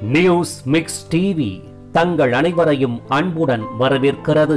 news mix TV தங்கள் அனைவரையும் அன்புடன் வரவேற்கிறது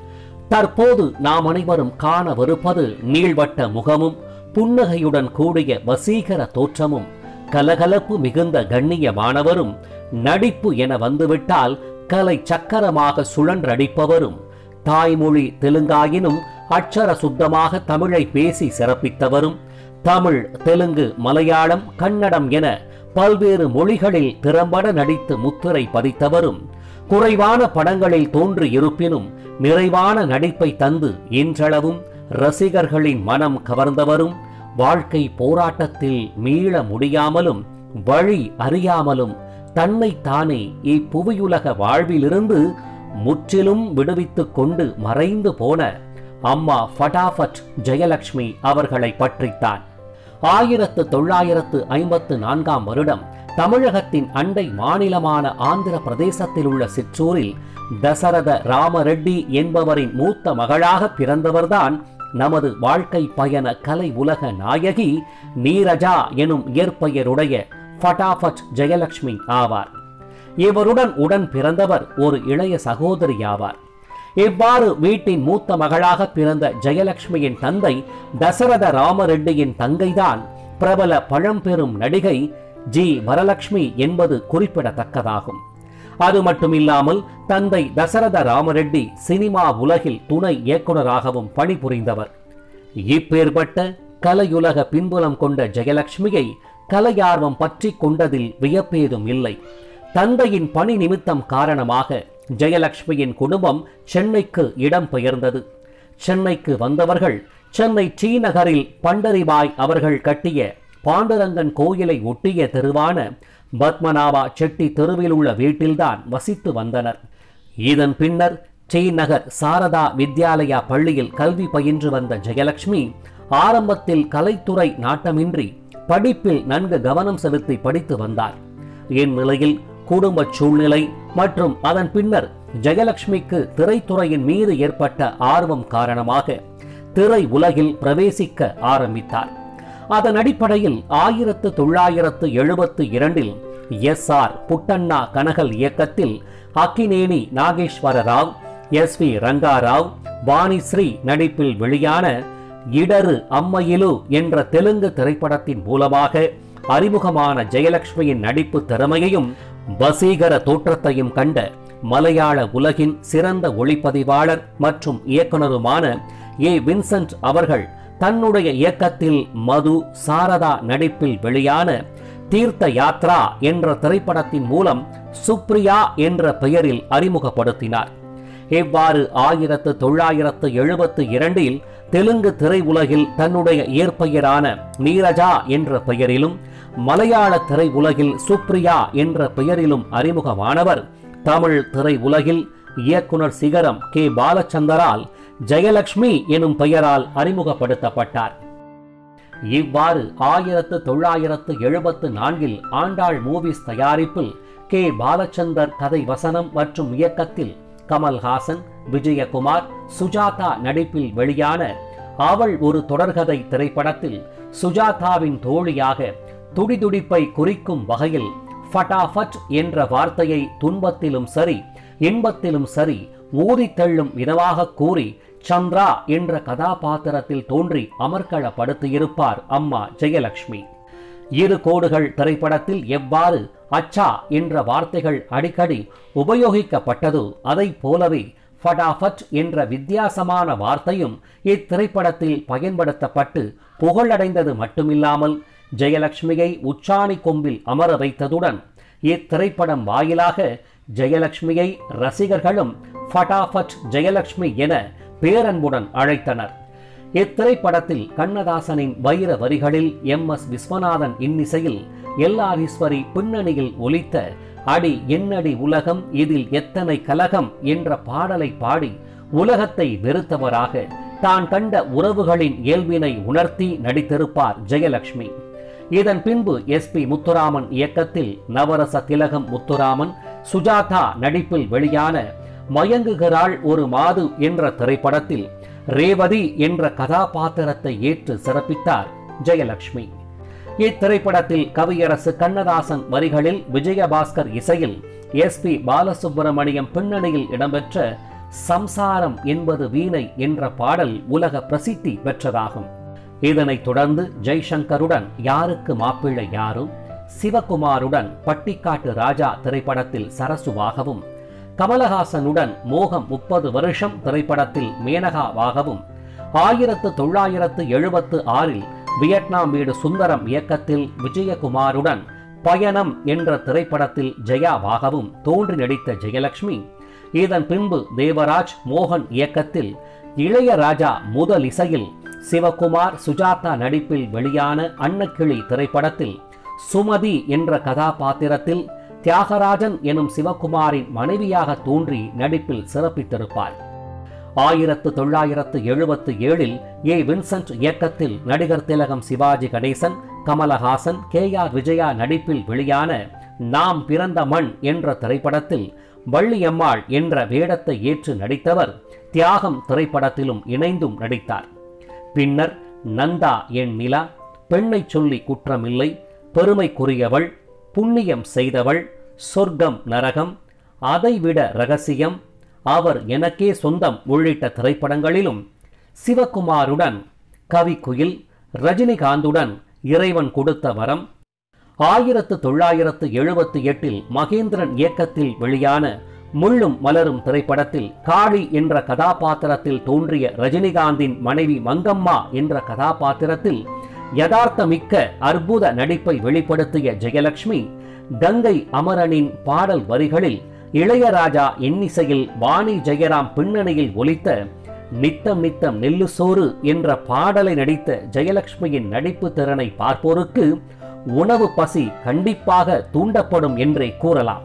தற்போது நாம் அனைவரும் காணவிருப்பது நீள்வட்ட முகமும் புன்னகையுடன் கூடிய வசீகர தோற்றமும் கலகலப்பு மிகுந்த கண்ணியமானவரும் நடிப்பு என வந்துவிட்டால் கலை சக்கரமாக சுழன்றடிப்பவரும் தாய்மொழி தெலுங்காயினும் அட்சர சுத்தமாக தமிழை பேசி சிறப்பித்தவரும் தமிழ் தெலுங்கு மலையாளம் கன்னடம் என பல்வேறு மொழிகளில் திறம்பட நடித்து முத்திரை பதித்தவரும் குறைவான படங்களில் தோன்றி இருப்பினும் நிறைவான நடிப்பை தந்து இன்றளவும் ரசிகர்களின் மனம் கவர்ந்தவரும் வாழ்க்கை போராட்டத்தில் மீள முடியாமலும் வழி அறியாமலும் தன்னை தானே இப்புவியுலக வாழ்விலிருந்து முற்றிலும் விடுவித்துக் கொண்டு மறைந்து போன அம்மா ஃபடாஃபட் ஜெயலட்சுமி அவர்களை பற்றித்தான் ஆயிரத்து தொள்ளாயிரத்து ஐம்பத்து நான்காம் வருடம் தமிழகத்தின் அண்டை மாநிலமான ஆந்திர பிரதேசத்தில் உள்ள சிற்றூரில் தசரத ராமரெட்டி என்பவரின் மூத்த மகளாக பிறந்தவர்தான் நமது வாழ்க்கை பயண கலை உலக நாயகி நீரஜா எனும் இயற்பெயருடைய ஃபடாஃபட் ஜெயலட்சுமி ஆவார் இவருடன் உடன் பிறந்தவர் ஒரு இளைய சகோதரி ஆவார் இவ்வாறு வீட்டின் மூத்த மகளாக பிறந்த ஜெயலட்சுமியின் தந்தை தசரத ராமரெட்டியின் தங்கைதான் பிரபல பழம்பெரும் நடிகை ஜி வரலட்சுமி என்பது குறிப்பிடத்தக்கதாகும் அது மட்டுமில்லாமல் தந்தை தசரத ராமரெட்டி சினிமா உலகில் துணை இயக்குனராகவும் பணிபுரிந்தவர் இப்பேற்பட்ட கலையுலக பின்புலம் கொண்ட ஜெயலட்சுமியை கலையார்வம் பற்றி கொண்டதில் வியப்பேதும் இல்லை தந்தையின் பணி நிமித்தம் காரணமாக ஜெயலட்சுமியின் குடும்பம் சென்னைக்கு இடம் பெயர்ந்தது சென்னைக்கு வந்தவர்கள் சென்னை டி நகரில் பண்டரிபாய் அவர்கள் கட்டிய பாண்டுரங்கன் கோயிலை ஒட்டிய தெருவான பத்மநாபா செட்டி தெருவில் உள்ள வீட்டில்தான் வசித்து வந்தனர் இதன் பின்னர் டி நகர் சாரதா வித்யாலயா பள்ளியில் கல்வி பயின்று வந்த ஜெயலட்சுமி ஆரம்பத்தில் கலைத்துறை நாட்டமின்றி படிப்பில் நன்கு கவனம் செலுத்தி படித்து வந்தார் இந்நிலையில் குடும்ப சூழ்நிலை மற்றும் அதன் பின்னர் ஜெயலட்சுமிக்கு திரைத்துறையின் மீது ஏற்பட்ட ஆர்வம் காரணமாக திரை உலகில் பிரவேசிக்க ஆரம்பித்தார் அதன் அடிப்படையில் ஆயிரத்து தொள்ளாயிரத்து எழுபத்து இரண்டில் எஸ் ஆர் புட்டண்ணா கனகல் இயக்கத்தில் அக்கினேனி நாகேஸ்வர ராவ் எஸ் வி ரங்காராவ் வாணிஸ்ரீ நடிப்பில் வெளியான இடரு அம்மையிலு என்ற தெலுங்கு திரைப்படத்தின் மூலமாக அறிமுகமான ஜெயலட்சுமியின் நடிப்பு திறமையையும் வசீகர தோற்றத்தையும் கண்ட மலையாள உலகின் சிறந்த ஒளிப்பதிவாளர் மற்றும் இயக்குனருமான ஏ வின்சென்ட் அவர்கள் தன்னுடைய இயக்கத்தில் மது சாரதா நடிப்பில் வெளியான தீர்த்த யாத்ரா என்ற திரைப்படத்தின் மூலம் சுப்ரியா என்ற பெயரில் அறிமுகப்படுத்தினார் இவ்வாறு ஆயிரத்து தொள்ளாயிரத்து எழுபத்து இரண்டில் தெலுங்கு திரையுலகில் தன்னுடைய இயற்பெயரான நீரஜா என்ற பெயரிலும் மலையாள திரையுலகில் சுப்ரியா என்ற பெயரிலும் அறிமுகமானவர் தமிழ் திரையுலகில் இயக்குனர் சிகரம் கே பாலச்சந்தரால் ஜெயலட்சுமி எனும் பெயரால் அறிமுகப்படுத்தப்பட்டார் இவ்வாறு ஆயிரத்து தொள்ளாயிரத்து எழுபத்து நான்கில் ஆண்டாள் மூவிஸ் தயாரிப்பில் கே பாலச்சந்தர் கதை வசனம் மற்றும் இயக்கத்தில் கமல்ஹாசன் விஜயகுமார் சுஜாதா நடிப்பில் வெளியான அவள் ஒரு தொடர்கதை திரைப்படத்தில் சுஜாதாவின் தோழியாக துடிதுடிப்பை குறிக்கும் வகையில் ஃபட்டாஃபட் என்ற வார்த்தையை துன்பத்திலும் சரி இன்பத்திலும் சரி ஊதித் தள்ளும் விதமாக கூறி சந்திரா என்ற கதாபாத்திரத்தில் தோன்றி அமர்க்களப்படுத்தியிருப்பார் அம்மா ஜெயலட்சுமி இரு கோடுகள் திரைப்படத்தில் எவ்வாறு அச்சா என்ற வார்த்தைகள் அடிக்கடி உபயோகிக்கப்பட்டதோ அதை போலவே ஃபடாஃபட் என்ற வித்தியாசமான வார்த்தையும் இத்திரைப்படத்தில் பயன்படுத்தப்பட்டு புகழடைந்தது மட்டுமில்லாமல் ஜெயலட்சுமியை உச்சாணி கொம்பில் அமர வைத்ததுடன் இத்திரைப்படம் வாயிலாக ஜெயலட்சுமியை ரசிகர்களும் ஃபடாஃபட் ஜெயலட்சுமி என பேரன்புடன் அழைத்தனர் இத்திரைப்படத்தில் கண்ணதாசனின் வைர வரிகளில் எம் எஸ் விஸ்வநாதன் இன்னிசையில் எல்லாரீஸ்வரி பின்னணியில் ஒலித்த அடி என்னடி உலகம் இதில் எத்தனை கலகம் என்ற பாடலை பாடி உலகத்தை வெறுத்தவராக தான் கண்ட உறவுகளின் இயல்பினை உணர்த்தி நடித்திருப்பார் ஜெயலட்சுமி இதன் பின்பு எஸ் பி முத்துராமன் இயக்கத்தில் நவரச திலகம் முத்துராமன் சுஜாதா நடிப்பில் வெளியான மயங்குகிறாள் ஒரு மாது என்ற திரைப்படத்தில் ரேவதி என்ற கதாபாத்திரத்தை ஏற்று சிறப்பித்தார் ஜெயலட்சுமி இத்திரைப்படத்தில் கவியரசு கண்ணதாசன் வரிகளில் விஜயபாஸ்கர் இசையில் எஸ் பி பாலசுப்பிரமணியம் பின்னணியில் இடம்பெற்ற சம்சாரம் என்பது வீணை என்ற பாடல் உலக பிரசித்தி பெற்றதாகும் இதனைத் தொடர்ந்து ஜெய்சங்கருடன் யாருக்கு மாப்பிள்ளை யாரும் சிவகுமாருடன் பட்டிக்காட்டு ராஜா திரைப்படத்தில் சரசுவாகவும் கமலஹாசனுடன் மோகம் முப்பது வருஷம் திரைப்படத்தில் மேனகாவாகவும் ஆயிரத்து தொள்ளாயிரத்து எழுபத்து ஆறில் வியட்நாம் வீடு சுந்தரம் இயக்கத்தில் விஜயகுமாருடன் பயணம் என்ற திரைப்படத்தில் ஜெயாவாகவும் தோன்றி நடித்த ஜெயலட்சுமி இதன் பின்பு தேவராஜ் மோகன் இயக்கத்தில் இளையராஜா முதல் இசையில் சிவகுமார் சுஜாதா நடிப்பில் வெளியான அன்னக்கிளி திரைப்படத்தில் சுமதி என்ற கதாபாத்திரத்தில் தியாகராஜன் எனும் சிவகுமாரின் மனைவியாக தோன்றி நடிப்பில் சிறப்பித்திருப்பார் ஆயிரத்து தொள்ளாயிரத்து எழுபத்து ஏழில் ஏ வின்சென்ட் இயக்கத்தில் நடிகர் திலகம் சிவாஜி கணேசன் கமலஹாசன் கே ஆர் விஜயா நடிப்பில் வெளியான நாம் பிறந்த மண் என்ற திரைப்படத்தில் வள்ளியம்மாள் என்ற வேடத்தை ஏற்று நடித்தவர் தியாகம் திரைப்படத்திலும் இணைந்தும் நடித்தார் பின்னர் நந்தா என் நிலா பெண்ணை சொல்லி குற்றமில்லை பெருமைக்குரியவள் புண்ணியம் செய்தவள் சொர்க்கம் நரகம் அதைவிட ரகசியம் அவர் எனக்கே சொந்தம் உள்ளிட்ட திரைப்படங்களிலும் சிவகுமாருடன் கவிக்குயில் ரஜினிகாந்துடன் இறைவன் கொடுத்த வரம் ஆயிரத்து தொள்ளாயிரத்து எழுபத்தி எட்டில் மகேந்திரன் இயக்கத்தில் வெளியான முள்ளும் மலரும் திரைப்படத்தில் காளி என்ற கதாபாத்திரத்தில் தோன்றிய ரஜினிகாந்தின் மனைவி மங்கம்மா என்ற கதாபாத்திரத்தில் யதார்த்தமிக்க அற்புத நடிப்பை வெளிப்படுத்திய ஜெயலட்சுமி கங்கை அமரனின் பாடல் வரிகளில் இளையராஜா இன்னிசையில் வாணி ஜெயராம் பின்னணியில் ஒலித்த நித்தம் நித்தம் நெல்லு சோறு என்ற பாடலை நடித்த ஜெயலட்சுமியின் நடிப்பு திறனை பார்ப்போருக்கு உணவு பசி கண்டிப்பாக தூண்டப்படும் என்றே கூறலாம்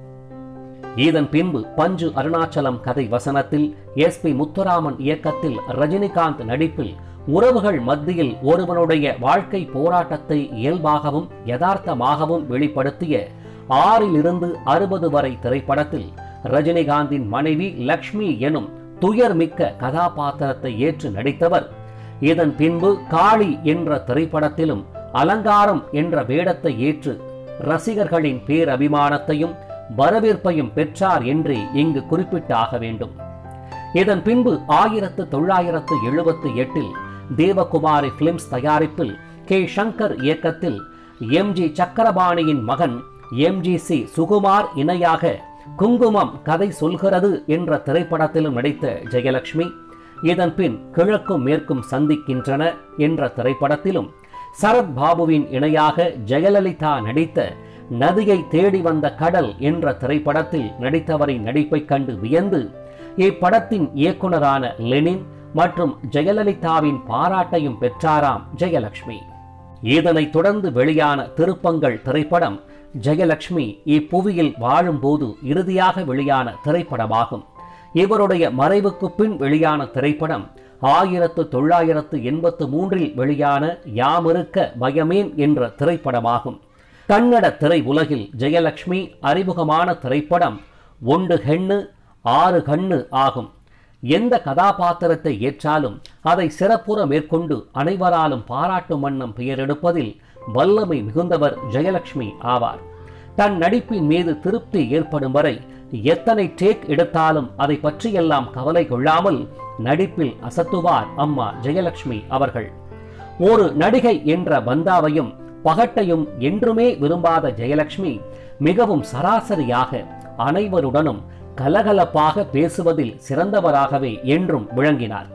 இதன் பின்பு பஞ்சு அருணாச்சலம் கதை வசனத்தில் எஸ் பி முத்துராமன் இயக்கத்தில் ரஜினிகாந்த் நடிப்பில் உறவுகள் மத்தியில் ஒருவனுடைய வாழ்க்கை போராட்டத்தை இயல்பாகவும் யதார்த்தமாகவும் வெளிப்படுத்திய ஆறிலிருந்து அறுபது வரை திரைப்படத்தில் ரஜினிகாந்தின் மனைவி லக்ஷ்மி எனும் துயர்மிக்க கதாபாத்திரத்தை ஏற்று நடித்தவர் இதன் பின்பு காளி என்ற திரைப்படத்திலும் அலங்காரம் என்ற வேடத்தை ஏற்று ரசிகர்களின் பேரபிமானத்தையும் வரவேற்பையும் பெற்றார் என்றே இங்கு குறிப்பிட்டாக வேண்டும் இதன் பின்பு ஆயிரத்து தொள்ளாயிரத்து எழுபத்தி எட்டில் தேவகுமாரி பிலிம்ஸ் தயாரிப்பில் கே சங்கர் இயக்கத்தில் எம் ஜி சக்கரபாணியின் மகன் எம் ஜி சி சுகுமார் இணையாக குங்குமம் கதை சொல்கிறது என்ற திரைப்படத்திலும் நடித்த ஜெயலட்சுமி இதன் பின் கிழக்கும் மேற்கும் சந்திக்கின்றன என்ற திரைப்படத்திலும் சரத் பாபுவின் இணையாக ஜெயலலிதா நடித்த நதியை தேடி வந்த கடல் என்ற திரைப்படத்தில் நடித்தவரின் நடிப்பைக் கண்டு வியந்து இப்படத்தின் இயக்குனரான லெனின் மற்றும் ஜெயலலிதாவின் பாராட்டையும் பெற்றாராம் ஜெயலட்சுமி இதனைத் தொடர்ந்து வெளியான திருப்பங்கள் திரைப்படம் ஜெயலட்சுமி இப்புவியில் வாழும்போது இறுதியாக வெளியான திரைப்படமாகும் இவருடைய மறைவுக்கு பின் வெளியான திரைப்படம் ஆயிரத்து தொள்ளாயிரத்து எண்பத்து மூன்றில் வெளியான யாமிருக்க பயமேன் என்ற திரைப்படமாகும் கன்னட திரை உலகில் ஜெயலட்சுமி அறிமுகமான திரைப்படம் ஒன்று ஹெண்ணு ஆறு கண்ணு ஆகும் எந்த கதாபாத்திரத்தை ஏற்றாலும் அதை சிறப்புற மேற்கொண்டு அனைவராலும் பாராட்டும் வண்ணம் பெயரெடுப்பதில் வல்லமை மிகுந்தவர் ஜெயலட்சுமி ஆவார் தன் நடிப்பின் மீது திருப்தி ஏற்படும் வரை எத்தனை டேக் எடுத்தாலும் அதை பற்றியெல்லாம் கவலை கொள்ளாமல் நடிப்பில் அசத்துவார் அம்மா ஜெயலட்சுமி அவர்கள் ஒரு நடிகை என்ற பந்தாவையும் பகட்டையும் என்றுமே விரும்பாத ஜெயலட்சுமி மிகவும் சராசரியாக அனைவருடனும் கலகலப்பாக பேசுவதில் சிறந்தவராகவே என்றும் விளங்கினார்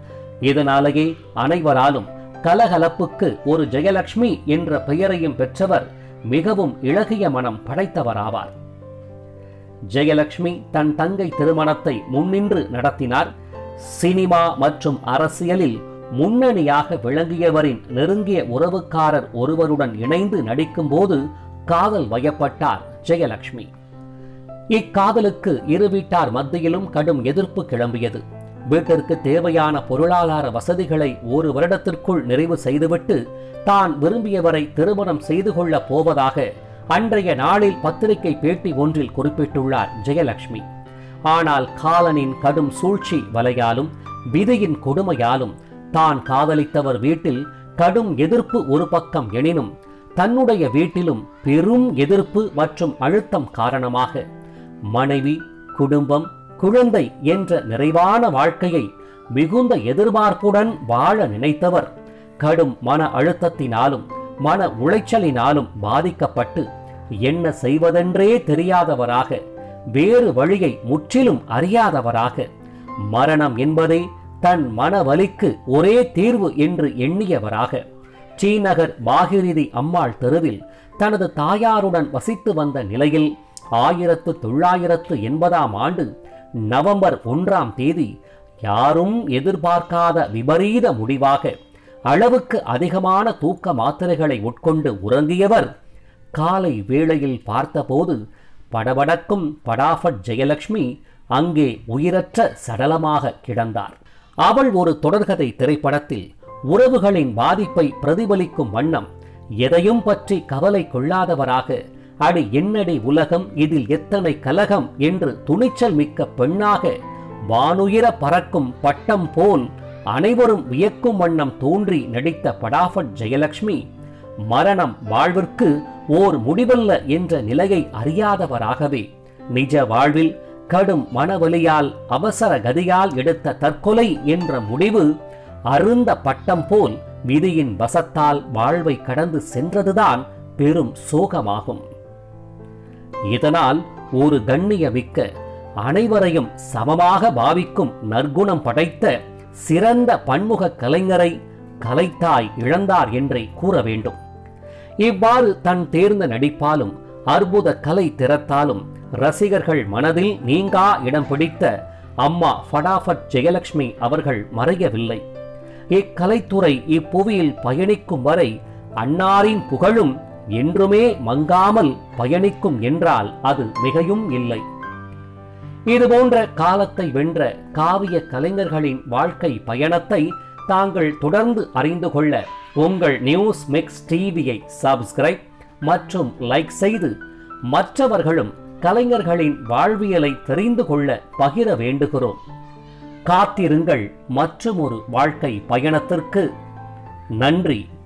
இதனாலேயே அனைவராலும் கலகலப்புக்கு ஒரு ஜெயலட்சுமி என்ற பெயரையும் பெற்றவர் மிகவும் இளகிய மனம் படைத்தவராவார் ஜெயலட்சுமி தன் தங்கை திருமணத்தை முன்னின்று நடத்தினார் சினிமா மற்றும் அரசியலில் முன்னணியாக விளங்கியவரின் நெருங்கிய உறவுக்காரர் ஒருவருடன் இணைந்து நடிக்கும்போது காதல் வயப்பட்டார் ஜெயலட்சுமி இக்காதலுக்கு இரு வீட்டார் மத்தியிலும் கடும் எதிர்ப்பு கிளம்பியது வீட்டிற்கு தேவையான பொருளாதார வசதிகளை ஒரு வருடத்திற்குள் நிறைவு செய்துவிட்டு தான் விரும்பியவரை திருமணம் செய்து கொள்ளப் போவதாக அன்றைய நாளில் பத்திரிகை பேட்டி ஒன்றில் குறிப்பிட்டுள்ளார் ஜெயலட்சுமி ஆனால் காலனின் கடும் சூழ்ச்சி வலையாலும் விதியின் கொடுமையாலும் தான் காதலித்தவர் வீட்டில் கடும் எதிர்ப்பு ஒரு பக்கம் எனினும் தன்னுடைய வீட்டிலும் பெரும் எதிர்ப்பு மற்றும் அழுத்தம் காரணமாக மனைவி குடும்பம் குழந்தை என்ற நிறைவான வாழ்க்கையை மிகுந்த எதிர்பார்ப்புடன் வாழ நினைத்தவர் கடும் மன அழுத்தத்தினாலும் மன உளைச்சலினாலும் பாதிக்கப்பட்டு என்ன செய்வதென்றே தெரியாதவராக வேறு வழியை முற்றிலும் அறியாதவராக மரணம் என்பதே தன் மனவலிக்கு ஒரே தீர்வு என்று எண்ணியவராக ஸ்ரீநகர் பாகிரிதி அம்மாள் தெருவில் தனது தாயாருடன் வசித்து வந்த நிலையில் ஆயிரத்து தொள்ளாயிரத்து எண்பதாம் ஆண்டு நவம்பர் ஒன்றாம் தேதி யாரும் எதிர்பார்க்காத விபரீத முடிவாக அளவுக்கு அதிகமான தூக்க மாத்திரைகளை உட்கொண்டு உறங்கியவர் காலை வேளையில் பார்த்தபோது படபடக்கும் படாஃபட் ஜெயலட்சுமி அங்கே உயிரற்ற சடலமாக கிடந்தார் அவள் ஒரு தொடர்கதை திரைப்படத்தில் உறவுகளின் பாதிப்பை பிரதிபலிக்கும் வண்ணம் எதையும் பற்றி கவலை கொள்ளாதவராக அடி என்னடி உலகம் இதில் எத்தனை கலகம் என்று துணிச்சல் மிக்க பெண்ணாக வானுயிர பறக்கும் பட்டம் போல் அனைவரும் வியக்கும் வண்ணம் தோன்றி நடித்த படாஃபட் ஜெயலட்சுமி மரணம் வாழ்விற்கு ஓர் முடிவல்ல என்ற நிலையை அறியாதவராகவே நிஜ வாழ்வில் கடும் மனவலியால் அவசர கதியால் எடுத்த தற்கொலை என்ற முடிவு அருந்த பட்டம் போல் விதியின் வசத்தால் வாழ்வை கடந்து சென்றதுதான் பெரும் சோகமாகும் இதனால் ஒரு கண்ணியமிக்க அனைவரையும் சமமாக பாவிக்கும் நற்குணம் படைத்த சிறந்த பன்முக கலைஞரை கலைத்தாய் இழந்தார் என்றே கூற வேண்டும் இவ்வாறு தன் தேர்ந்த நடிப்பாலும் அற்புத கலை திறத்தாலும் ரசிகர்கள் மனதில் நீங்கா இடம் பிடித்த அம்மா ஃபடாஃபட் ஜெயலட்சுமி அவர்கள் மறையவில்லை இக்கலைத்துறை இப்புவியில் பயணிக்கும் வரை அன்னாரின் புகழும் என்றுமே மங்காமல் பயணிக்கும் என்றால் அது மிகையும் இல்லை இதுபோன்ற காலத்தை வென்ற காவிய கலைஞர்களின் வாழ்க்கை பயணத்தை தாங்கள் தொடர்ந்து அறிந்து கொள்ள உங்கள் நியூஸ் மிக்ஸ் டிவியை சப்ஸ்கிரைப் மற்றும் லைக் செய்து மற்றவர்களும் கலைஞர்களின் வாழ்வியலை தெரிந்து கொள்ள பகிர வேண்டுகிறோம் காத்திருங்கள் மற்றும் ஒரு வாழ்க்கை பயணத்திற்கு நன்றி